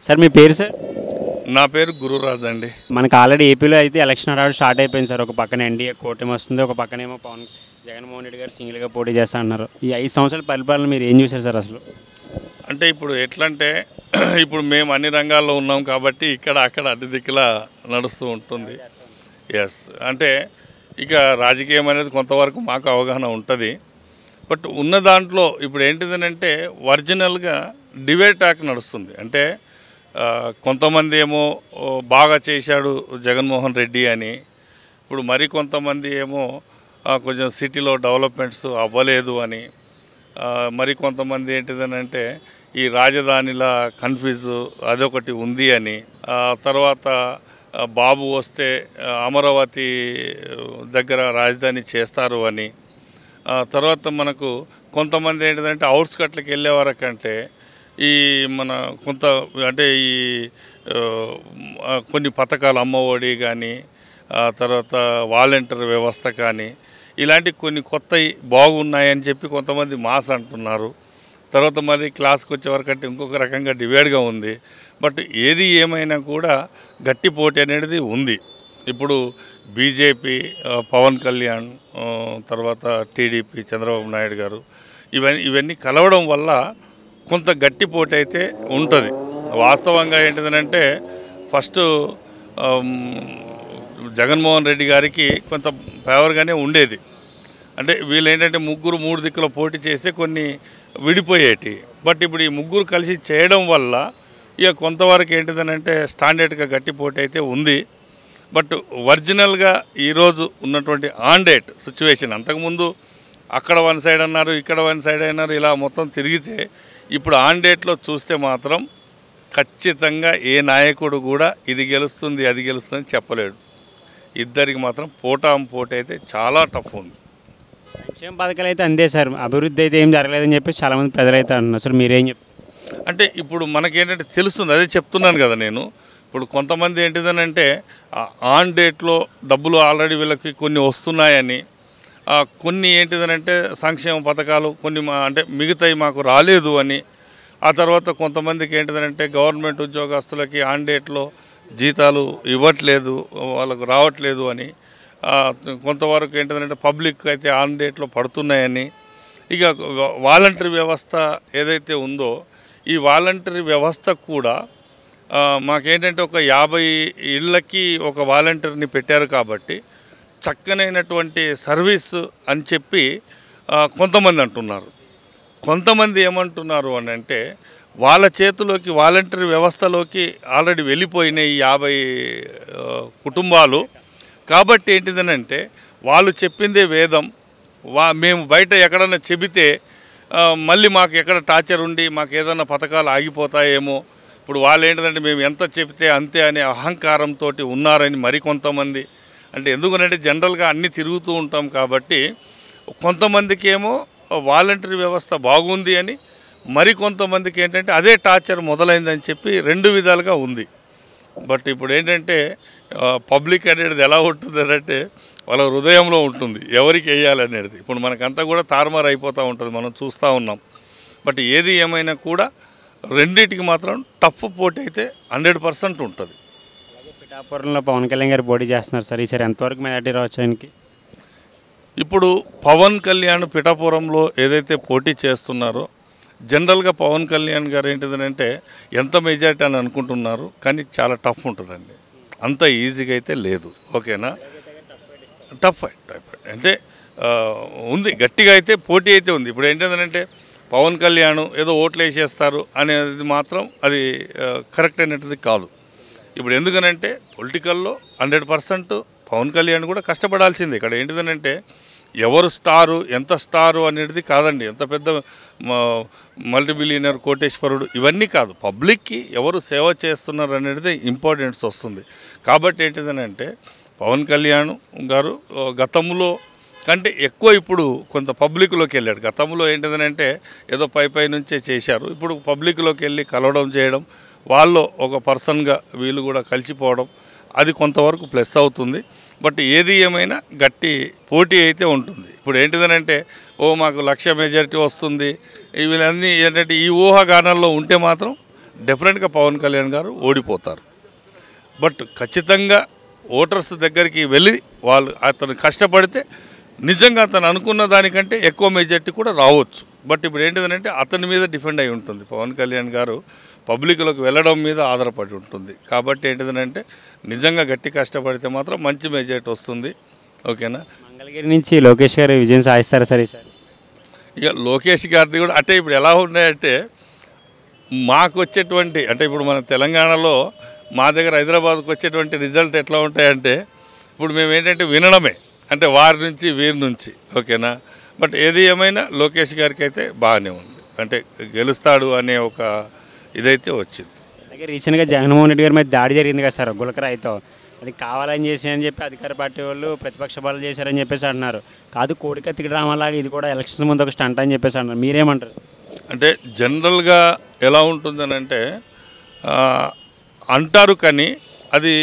sir మీ పేరు sir నా పేరు గురురాజ్ అండి మనకు ఆల్రెడీ ఏపీలో అయితే ఎలక్షన్ రావడం స్టార్ట్ అయిపోయింది సార్ ఒక పక్కన ఎన్డీఏ కూటమి వస్తుంది ఒక పక్కనేమో పవన్ జగన్మోహన్ రెడ్డి గారు సింగిల్గా పోటీ చేస్తా అన్నారు ఈ ఐదు సంవత్సరాల పరిపాలన మీరు ఏం చూసారు సార్ అసలు అంటే ఇప్పుడు ఎట్లంటే ఇప్పుడు మేము అన్ని రంగాల్లో ఉన్నాం కాబట్టి ఇక్కడ అక్కడ అన్ని దిక్కులా నడుస్తూ ఉంటుంది ఎస్ అంటే ఇక రాజకీయం అనేది కొంతవరకు మాకు అవగాహన ఉంటుంది బట్ ఉన్న దాంట్లో ఇప్పుడు ఏంటిదనంటే ఒరిజినల్గా డిబేట్ టాక్ నడుస్తుంది అంటే ఆ, కొంతమంది ఏమో ఓ, బాగా చేశాడు జగన్మోహన్ రెడ్డి అని ఇప్పుడు మరి కొంతమంది ఏమో ఆ, కొంచెం సిటీలో డెవలప్మెంట్స్ అవ్వలేదు అని ఆ, మరి కొంతమంది ఏంటిదనంటే ఈ రాజధానిల కన్ఫ్యూజ్ అదొకటి ఉంది అని ఆ, తర్వాత ఆ, బాబు వస్తే ఆ, అమరావతి దగ్గర రాజధాని చేస్తారు అని ఆ, తర్వాత మనకు కొంతమంది ఏంటిదంటే అవుట్స్కట్లకి వెళ్ళే వరకంటే ఈ మన కొంత అంటే ఈ ఆ, ఆ, కొన్ని పథకాలు అమ్మఒడి కానీ ఆ తర్వాత వాలంటీర్ వ్యవస్థ కానీ ఇలాంటి కొన్ని కొత్తవి బాగున్నాయని చెప్పి కొంతమంది మాస్ అంటున్నారు తర్వాత మరి క్లాస్కి వచ్చే వరకు అంటే ఇంకొక రకంగా డివైడ్గా ఉంది బట్ ఏది ఏమైనా కూడా గట్టి పోటీ అనేది ఉంది ఇప్పుడు బీజేపీ ఆ, పవన్ కళ్యాణ్ ఆ, తర్వాత టీడీపీ చంద్రబాబు నాయుడు గారు ఇవన్నీ ఇవన్నీ కలవడం వల్ల కొంత గట్టి పోటీ అయితే ఉంటుంది వాస్తవంగా ఏంటిదనంటే ఫస్ట్ ఆమ్, జగన్మోహన్ రెడ్డి గారికి కొంత ఫేవర్గానే ఉండేది అంటే వీళ్ళు ఏంటంటే ముగ్గురు మూడు దిక్కుల పోటీ చేస్తే కొన్ని విడిపోయేటి బట్ ఇప్పుడు ఈ ముగ్గురు కలిసి చేయడం వల్ల ఇక కొంతవరకు ఏంటిదనంటే స్టాండర్డ్గా గట్టి పోటీ అయితే ఉంది బట్ ఒరిజినల్గా ఈరోజు ఉన్నటువంటి ఆన్ డేట్ సిచ్యువేషన్ అంతకుముందు అక్కడ వన్ సైడ్ అన్నారు ఇక్కడ వన్ సైడ్ అన్నారు ఇలా మొత్తం తిరిగితే ఇప్పుడు ఆన్ డేట్లో చూస్తే మాత్రం ఖచ్చితంగా ఏ నాయకుడు కూడా ఇది గెలుస్తుంది అది గెలుస్తుంది చెప్పలేడు ఇద్దరికి మాత్రం పోటాం పోటీ అయితే చాలా టఫ్ ఉంది సంక్షేమ పథకాలు అయితే అందే సార్ అభివృద్ధి అయితే ఏం జరగలేదని చెప్పి చాలామంది ప్రజలు అయితే అంటున్నారు సార్ మీరేం చెప్తారు అంటే ఇప్పుడు మనకేంటంటే తెలుస్తుంది అదే చెప్తున్నాను కదా నేను ఇప్పుడు కొంతమంది ఏంటిదనంటే ఆ ఆన్ డేట్లో డబ్బులు ఆల్రెడీ వీళ్ళకి కొన్ని వస్తున్నాయని ఆ కొన్ని ఏంటిదనంటే సంక్షేమ పథకాలు కొన్ని మా అంటే మిగతాయి మాకు రాలేదు అని ఆ తర్వాత కొంతమందికి ఏంటిదనంటే గవర్నమెంట్ ఉద్యోగస్తులకి ఆన్ డేట్లో జీతాలు ఇవ్వట్లేదు వాళ్ళకు రావట్లేదు అని ఆ, కొంతవరకు ఏంటిదంటే పబ్లిక్ అయితే ఆన్ డేట్లో పడుతున్నాయని ఇక వాలంటరీ వ్యవస్థ ఏదైతే ఉందో ఈ వాలంటరీ వ్యవస్థ కూడా ఆ, మాకేంటంటే ఒక యాభై ఇళ్ళకి ఒక వాలంటీర్ని పెట్టారు కాబట్టి చక్కనైనటువంటి సర్వీస్ అని చెప్పి ఆ, కొంతమంది అంటున్నారు కొంతమంది ఏమంటున్నారు అని అంటే వాళ్ళ చేతిలోకి వాలంటరీ వ్యవస్థలోకి ఆల్రెడీ వెళ్ళిపోయినాయి ఈ యాభై ఆ, కుటుంబాలు కాబట్టి ఏంటిదనంటే వాళ్ళు చెప్పిందే వేదం వా మేము బయట ఎక్కడన్నా చెబితే ఆ, మళ్ళీ మాకు ఎక్కడ టార్చర్ ఉండి మాకు ఏదైనా పథకాలు ఆగిపోతాయేమో ఇప్పుడు వాళ్ళు ఏంటిదంటే మేము ఎంత చెబితే అంతే అనే అహంకారంతో ఉన్నారని మరికొంతమంది అంటే ఎందుకనంటే జనరల్గా అన్నీ తిరుగుతూ ఉంటాం కాబట్టి కొంతమందికి ఏమో వాలంటరీ వ్యవస్థ బాగుంది అని మరికొంతమందికి ఏంటంటే అదే టార్చర్ మొదలైందని చెప్పి రెండు విధాలుగా ఉంది బట్ ఇప్పుడు ఏంటంటే ఆ, పబ్లిక్ అనేది ఎలా ఉంటుంది అంటే వాళ్ళ హృదయంలో ఉంటుంది ఎవరికి వేయాలనేది ఇప్పుడు మనకంతా కూడా తారుమారు అయిపోతూ ఉంటుంది మనం చూస్తూ ఉన్నాం బట్ ఏది ఏమైనా కూడా రెండింటికి మాత్రం టఫ్ పోటీ అయితే హండ్రెడ్ పర్సెంట్ ఉంటుంది అలాగే పిఠాపురంలో పవన్ కళ్యాణ్ గారు పోటీ చేస్తున్నారు సార్ ఈసారి ఎంతవరకు మెజార్టీ రావచ్చు ఆయనకి ఇప్పుడు పవన్ కళ్యాణ్ పిఠాపురంలో ఏదైతే పోటీ చేస్తున్నారో జనరల్గా పవన్ కళ్యాణ్ గారు ఏంటిదనంటే ఎంత మెజార్టీ అని అనుకుంటున్నారు కానీ చాలా టఫ్ ఉంటుందండి అంత ఈజీగా అయితే లేదు ఓకేనా టఫ్ ఫైట్ టఫ్ ఫైట్ అంటే ఆ, ఉంది గట్టిగా అయితే పోటీ అయితే ఉంది ఇప్పుడు ఏంటంటే పవన్ కళ్యాణ్ ఏదో ఓట్లు వేసేస్తారు అనేది మాత్రం అది ఆ, కరెక్ట్ అయినది కాదు ఇప్పుడు ఎందుకనంటే పొలిటికల్లో హండ్రెడ్ పర్సెంట్ పవన్ కళ్యాణ్ కూడా కష్టపడాల్సిందే ఇక్కడ ఏంటిదనంటే ఎవరు స్టారు ఎంత స్టారు అనేది కాదండి ఎంత పెద్ద మల్టీ బిలియనర్ కోటేశ్వరుడు ఇవన్నీ కాదు పబ్లిక్కి ఎవరు సేవ చేస్తున్నారు అనేది ఇంపార్టెన్స్ వస్తుంది కాబట్టి ఏంటిదనంటే పవన్ కళ్యాణ్ గారు ఆ, గతంలో కంటే ఎక్కువ ఇప్పుడు కొంత పబ్లిక్లోకి వెళ్ళాడు గతంలో ఏంటిదనంటే ఏదో పై పై నుంచే చేశారు ఇప్పుడు పబ్లిక్లోకి వెళ్ళి కలవడం చేయడం వాళ్ళు ఒక పర్సన్గా వీళ్ళు కూడా కలిసిపోవడం అది కొంతవరకు ప్లస్ అవుతుంది బట్ ఏది ఏమైనా గట్టి పోటీ అయితే ఉంటుంది ఇప్పుడు ఏంటిదనంటే ఓ మాకు లక్ష మెజారిటీ వస్తుంది వీళ్ళన్నీ ఏంటంటే ఈ ఊహాగానాల్లో ఉంటే మాత్రం డెఫినెట్గా పవన్ కళ్యాణ్ గారు ఓడిపోతారు బట్ ఖచ్చితంగా ఓటర్స్ దగ్గరికి వెళ్ళి వాళ్ళు అతను కష్టపడితే నిజంగా అతను అనుకున్న దానికంటే ఎక్కువ మెజార్టీ కూడా రావచ్చు బట్ ఇప్పుడు ఏంటిదంటే అతని మీద డిపెండ్ అయి ఉంటుంది పవన్ కళ్యాణ్ గారు పబ్లిక్లోకి వెళ్ళడం మీద ఆధారపడి ఉంటుంది కాబట్టి ఏంటిదనంటే నిజంగా గట్టి కష్టపడితే మాత్రం మంచి మెజార్టీ వస్తుంది ఓకేనా మంగళగిరి నుంచి లోకేష్ గారు విజయం సాధిస్తారా సార్ ఈసారి ఇక లోకేష్ గారిది కూడా అంటే ఇప్పుడు ఎలా ఉన్నాయంటే మాకు వచ్చేటువంటి అంటే ఇప్పుడు మన తెలంగాణలో మా దగ్గర హైదరాబాద్కి వచ్చేటువంటి రిజల్ట్ ఎట్లా ఉంటాయంటే ఇప్పుడు మేము ఏంటంటే వినడమే అంటే వారి నుంచి వీరి నుంచి ఓకేనా బట్ ఏది ఏమైనా లోకేష్ గారికి అయితే బాగానే ఉంది అంటే గెలుస్తాడు అనే ఒక ఇదైతే వచ్చింది అలాగే రీసెంట్గా జగన్మోహన్ రెడ్డి గారి మీద దాడి జరిగింది కదా సార్ గులకరాయితో అది కావాలని చేసి అని చెప్పి అధికార పార్టీ వాళ్ళు ప్రతిపక్ష బాలు చేశారని చెప్పేసి అంటున్నారు కాదు కోడికత్తి డ్రామాలాగా ఇది కూడా ఎలక్షన్స్ ముందు ఒక స్టంట్ అని చెప్పేసి అంటున్నారు మీరేమంటారు అంటే జనరల్గా ఎలా ఉంటుందని అంటే ఆ, అంటారు కానీ అది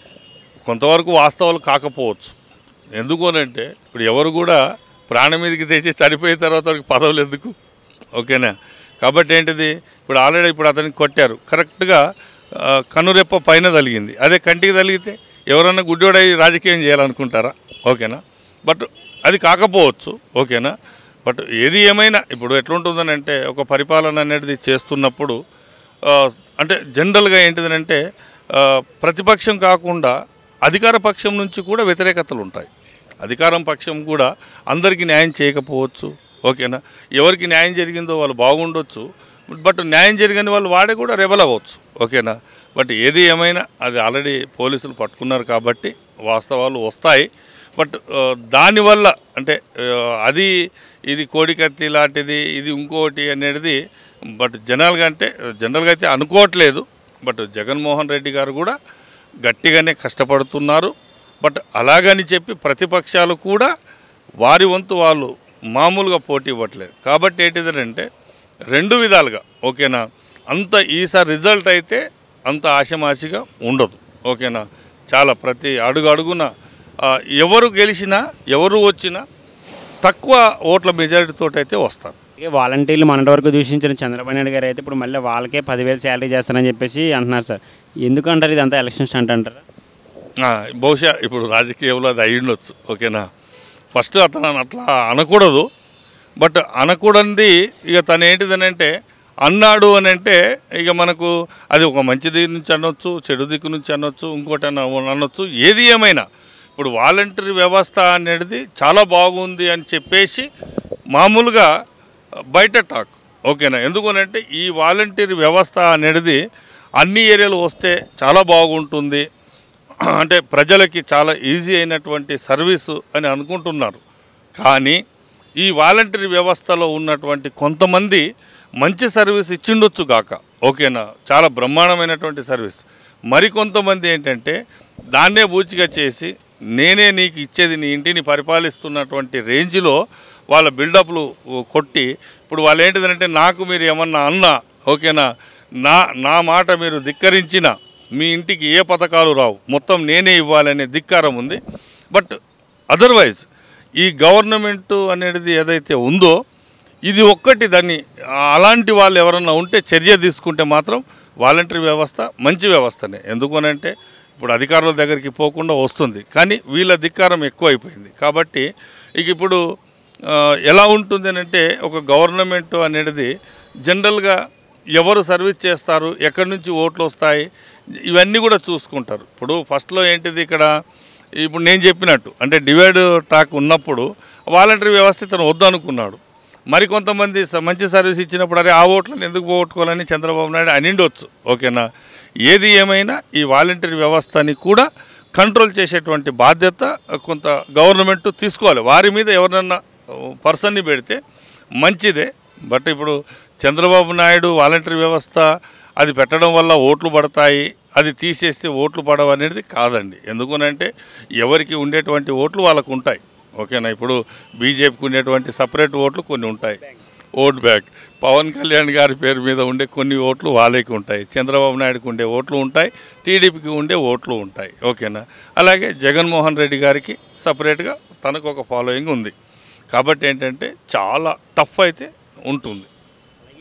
కొంతవరకు వాస్తవాలు కాకపోవచ్చు ఎందుకు అని అంటే ఇప్పుడు ఎవరు కూడా ప్రాణం మీదకి తెచ్చి చనిపోయిన తర్వాత వారికి పదవులు ఎందుకు ఓకేనా కాబట్టి ఏంటిది ఇప్పుడు ఆల్రెడీ ఇప్పుడు అతనికి కొట్టారు కరెక్ట్గా ఆ, కనురెప్ప పైన తలిగింది అదే కంటికి తలిగితే ఎవరన్నా గుడ్డోడై రాజకీయం చేయాలనుకుంటారా ఓకేనా బట్ అది కాకపోవచ్చు ఓకేనా బట్ ఏది ఏమైనా ఇప్పుడు ఎట్లుంటుందని అంటే ఒక పరిపాలన అనేది చేస్తున్నప్పుడు ఆ, అంటే జనరల్గా ఏంటిదనంటే ఆ, ప్రతిపక్షం కాకుండా అధికార పక్షం నుంచి కూడా వ్యతిరేకతలు ఉంటాయి అధికారం పక్షం కూడా అందరికీ న్యాయం చేయకపోవచ్చు ఓకేనా ఎవరికి న్యాయం జరిగిందో వాళ్ళు బాగుండొచ్చు బట్ న్యాయం జరిగని వాళ్ళు వాడే కూడా రెబల్ అవ్వచ్చు ఓకేనా బట్ ఏది ఏమైనా అది ఆల్రెడీ పోలీసులు పట్టుకున్నారు కాబట్టి వాస్తవాలు వస్తాయి బట్ ఆ, దానివల్ల అంటే ఆ, అది ఇది కోడికత్తి లాంటిది ఇది ఇంకోటి అనేది బట్ జనరల్గా అంటే జనరల్గా అయితే అనుకోవట్లేదు బట్ జగన్మోహన్ రెడ్డి గారు కూడా గట్టిగానే కష్టపడుతున్నారు బట్ అలాగని చెప్పి ప్రతిపక్షాలు కూడా వారి వంతు వాళ్ళు మామూలుగా పోటీ ఇవ్వట్లేదు కాబట్టి ఏంటిదంటే రెండు విధాలుగా ఓకేనా అంత ఈసారి రిజల్ట్ అయితే అంత ఆశమాషిగా ఉండదు ఓకేనా చాలా ప్రతి అడుగు అడుగున ఆ, ఎవరు గెలిచినా ఎవరు వచ్చినా తక్కువ ఓట్ల మెజారిటీతో అయితే వస్తారు అలాగే వాలంటీర్లు మొన్నటి వరకు దూషించిన చంద్రబాబు నాయుడు గారు అయితే ఇప్పుడు మళ్ళీ వాళ్ళకే పదివేలు శాలరీ చేస్తారని చెప్పేసి అంటున్నారు సార్ ఎందుకు అంటారు ఇదంతా ఎలక్షన్ స్టంట్ అంటారా ఆ, బహుశా ఇప్పుడు రాజకీయంలో అది అయ్యుండొచ్చు ఓకేనా ఫస్ట్ అతను అట్లా అనకూడదు బట్ అనకూడనిది ఇక తను ఏంటిదనంటే అన్నాడు అని అంటే ఇక మనకు అది ఒక మంచి దిక్కు నుంచి అనొచ్చు చెడు దిక్కు నుంచి అనొచ్చు ఇంకోటి అన్న అనొచ్చు ఏది ఏమైనా ఇప్పుడు వాలంటరీ వ్యవస్థ అనేది చాలా బాగుంది అని చెప్పేసి మామూలుగా బయట టాక్ ఓకేనా ఎందుకనంటే ఈ వాలంటీర్ వ్యవస్థ అనేది అన్ని ఏరియాలు వస్తే చాలా బాగుంటుంది అంటే ప్రజలకి చాలా ఈజీ అయినటువంటి సర్వీసు అని అనుకుంటున్నారు కానీ ఈ వాలంటరీ వ్యవస్థలో ఉన్నటువంటి కొంతమంది మంచి సర్వీస్ ఇచ్చిండొచ్చు గాక ఓకేనా చాలా బ్రహ్మాండమైనటువంటి సర్వీస్ మరికొంతమంది ఏంటంటే దాన్నే బూచిగా చేసి నేనే నీకు ఇచ్చేది నీ ఇంటిని పరిపాలిస్తున్నటువంటి రేంజ్లో వాళ్ళ బిల్డప్లు కొట్టి ఇప్పుడు వాళ్ళు ఏంటిదంటే నాకు మీరు ఏమన్నా అన్నా ఓకేనా నా నా మాట మీరు ధిక్కరించిన మీ ఇంటికి ఏ పథకాలు రావు మొత్తం నేనే ఇవ్వాలనే ధిక్కారం ఉంది బట్ అదర్వైజ్ ఈ గవర్నమెంట్ అనేది ఏదైతే ఉందో ఇది ఒక్కటి దాన్ని అలాంటి వాళ్ళు ఎవరన్నా ఉంటే చర్య తీసుకుంటే మాత్రం వాలంటరీ వ్యవస్థ మంచి వ్యవస్థనే ఎందుకనంటే ఇప్పుడు అధికారుల దగ్గరికి పోకుండా వస్తుంది కానీ వీళ్ళ ధిక్కారం ఎక్కువ అయిపోయింది కాబట్టి ఇక ఇప్పుడు ఆ, ఎలా ఉంటుంది అని అంటే ఒక గవర్నమెంట్ అనేది జనరల్గా ఎవరు సర్వీస్ చేస్తారు ఎక్కడి నుంచి ఓట్లు వస్తాయి ఇవన్నీ కూడా చూసుకుంటారు ఇప్పుడు ఫస్ట్లో ఏంటిది ఇక్కడ ఇప్పుడు నేను చెప్పినట్టు అంటే డివైడ్ ట్రాక్ ఉన్నప్పుడు వాలంటరీ వ్యవస్థ ఇతను వద్దనుకున్నాడు మరి కొంతమంది స- మంచి సర్వీస్ ఇచ్చినప్పుడు అరే ఆ ఓట్లను ఎందుకు పోగొట్టుకోవాలని చంద్రబాబు నాయుడు అనిండొచ్చు ఓకేనా ఏది ఏమైనా ఈ వాలంటరీ వ్యవస్థని కూడా కంట్రోల్ చేసేటువంటి బాధ్యత కొంత గవర్నమెంట్ తీసుకోవాలి వారి మీద ఎవరినన్నా పర్సన్ని పెడితే మంచిదే బట్ ఇప్పుడు చంద్రబాబు నాయుడు వాలంటరీ వ్యవస్థ అది పెట్టడం వల్ల ఓట్లు పడతాయి అది తీసేస్తే ఓట్లు పడవు అనేది కాదండి ఎందుకనంటే ఎవరికి ఉండేటువంటి ఓట్లు వాళ్ళకు ఉంటాయి ఓకేనా ఇప్పుడు బీజేపీకి ఉండేటువంటి సపరేట్ ఓట్లు కొన్ని ఉంటాయి ఓట్ బ్యాక్ పవన్ కళ్యాణ్ గారి పేరు మీద ఉండే కొన్ని ఓట్లు వాళ్ళకి ఉంటాయి చంద్రబాబు నాయుడుకి ఉండే ఓట్లు ఉంటాయి టీడీపీకి ఉండే ఓట్లు ఉంటాయి ఓకేనా అలాగే జగన్మోహన్ రెడ్డి గారికి సపరేట్గా తనకు ఒక ఫాలోయింగ్ ఉంది కాబట్టి ఏంటంటే చాలా టఫ్ అయితే ఉంటుంది అలాగే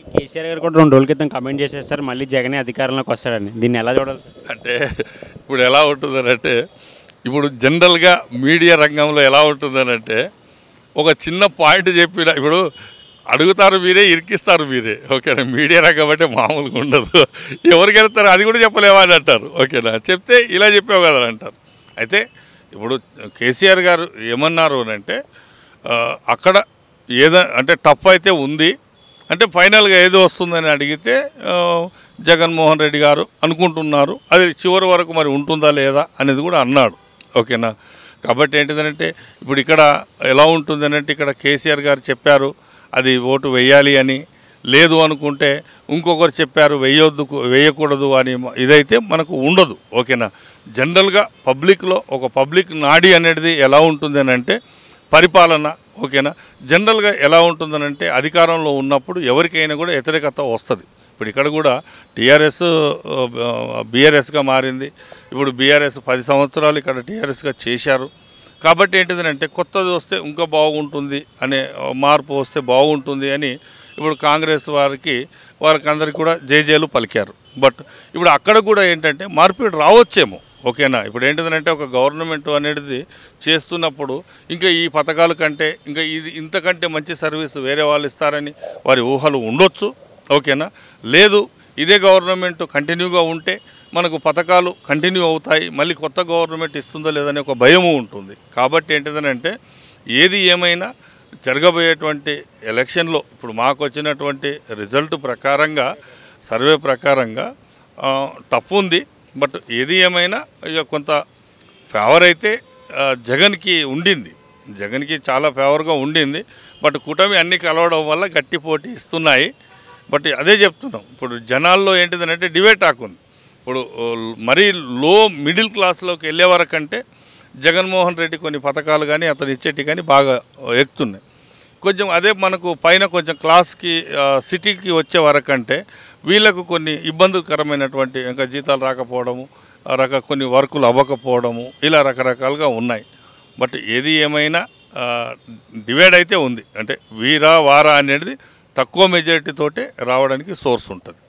కేసీఆర్ గారు కూడా రెండు రోజుల క్రితం కమెంట్ చేసేస్తారు మళ్ళీ జగనే అధికారంలోకి వస్తాడని దీన్ని ఎలా చూడాలి సార్ అంటే ఇప్పుడు ఎలా ఉంటుందనంటే ఇప్పుడు జనరల్గా మీడియా రంగంలో ఎలా ఉంటుందనంటే ఒక చిన్న పాయింట్ చెప్పిన ఇప్పుడు అడుగుతారు మీరే ఇరికిస్తారు మీరే ఓకేనా మీడియా రంగం అంటే మామూలుగా ఉండదు ఎవరికి వెళ్తారు అది కూడా చెప్పలేవా అని అంటారు ఓకేనా చెప్తే ఇలా చెప్పావు కదా అని అంటారు అయితే ఇప్పుడు కేసీఆర్ గారు ఏమన్నారు అని అంటే ఆ, అక్కడ ఏదో అంటే టఫ్ అయితే ఉంది అంటే ఫైనల్గా ఏది వస్తుందని అడిగితే ఆ, జగన్మోహన్ రెడ్డి గారు అనుకుంటున్నారు అది చివరి వరకు మరి ఉంటుందా లేదా అనేది కూడా అన్నాడు ఓకేనా కాబట్టి ఏంటిదంటే ఇప్పుడు ఇక్కడ ఎలా ఉంటుందనంటే ఇక్కడ కేసీఆర్ గారు చెప్పారు అది ఓటు వేయాలి అని లేదు అనుకుంటే ఇంకొకరు చెప్పారు వేయొద్దు వేయకూడదు అని మ- ఇదైతే మనకు ఉండదు ఓకేనా జనరల్గా పబ్లిక్లో ఒక పబ్లిక్ నాడి అనేది ఎలా ఉంటుంది అని అంటే పరిపాలన ఓకేనా జనరల్గా ఎలా ఉంటుందనంటే అధికారంలో ఉన్నప్పుడు ఎవరికైనా కూడా వ్యతిరేకత వస్తుంది ఇప్పుడు ఇక్కడ కూడా టీఆర్ఎస్ బీఆర్ఎస్గా మారింది ఇప్పుడు బీఆర్ఎస్ పది సంవత్సరాలు ఇక్కడ టీఆర్ఎస్గా చేశారు కాబట్టి ఏంటిదంటే కొత్తది వస్తే ఇంకా బాగుంటుంది అనే మార్పు వస్తే బాగుంటుంది అని ఇప్పుడు కాంగ్రెస్ వారికి వారికి అందరికి కూడా జేజేలు పలికారు బట్ ఇప్పుడు అక్కడ కూడా ఏంటంటే మార్పిడి రావచ్చేమో ఓకేనా ఇప్పుడు ఏంటిదంటే ఒక గవర్నమెంట్ అనేది చేస్తున్నప్పుడు ఇంకా ఈ పథకాల కంటే ఇంకా ఇది ఇంతకంటే మంచి సర్వీస్ వేరే వాళ్ళు ఇస్తారని వారి ఊహలు ఉండొచ్చు ఓకేనా లేదు ఇదే గవర్నమెంట్ కంటిన్యూగా ఉంటే మనకు పథకాలు కంటిన్యూ అవుతాయి మళ్ళీ కొత్త గవర్నమెంట్ ఇస్తుందో లేదనే ఒక భయము ఉంటుంది కాబట్టి ఏంటిదనంటే ఏది ఏమైనా జరగబోయేటువంటి ఎలక్షన్లో ఇప్పుడు మాకు వచ్చినటువంటి రిజల్ట్ ప్రకారంగా సర్వే ప్రకారంగా ఆ, టఫ్ ఉంది బట్ ఏది ఏమైనా ఇక కొంత ఫేవర్ అయితే ఆ, జగన్కి ఉండింది జగన్కి చాలా ఫేవర్గా ఉండింది బట్ కూటమి అన్ని కలవడం వల్ల గట్టి పోటీ ఇస్తున్నాయి బట్ అదే చెప్తున్నాం ఇప్పుడు జనాల్లో ఏంటిదంటే డిబేట్ ఆకుంది ఇప్పుడు ఓ, మరీ లో మిడిల్ క్లాస్లోకి వెళ్ళే వరకంటే జగన్మోహన్ రెడ్డి కొన్ని పథకాలు కానీ అతను ఇచ్చేటి కానీ బాగా ఎక్కుతున్నాయి కొంచెం అదే మనకు పైన కొంచెం క్లాస్కి ఆ, సిటీకి వచ్చే వరకంటే వీళ్ళకు కొన్ని ఇబ్బందికరమైనటువంటి ఇంకా జీతాలు రాకపోవడము ఆ రక కొన్ని వర్కులు అవ్వకపోవడము ఇలా రకరకాలుగా ఉన్నాయి బట్ ఏది ఏమైనా ఆ, డివైడ్ అయితే ఉంది అంటే వీరా వారా అనేది తక్కువ మెజారిటీ తోటే రావడానికి సోర్స్ ఉంటుంది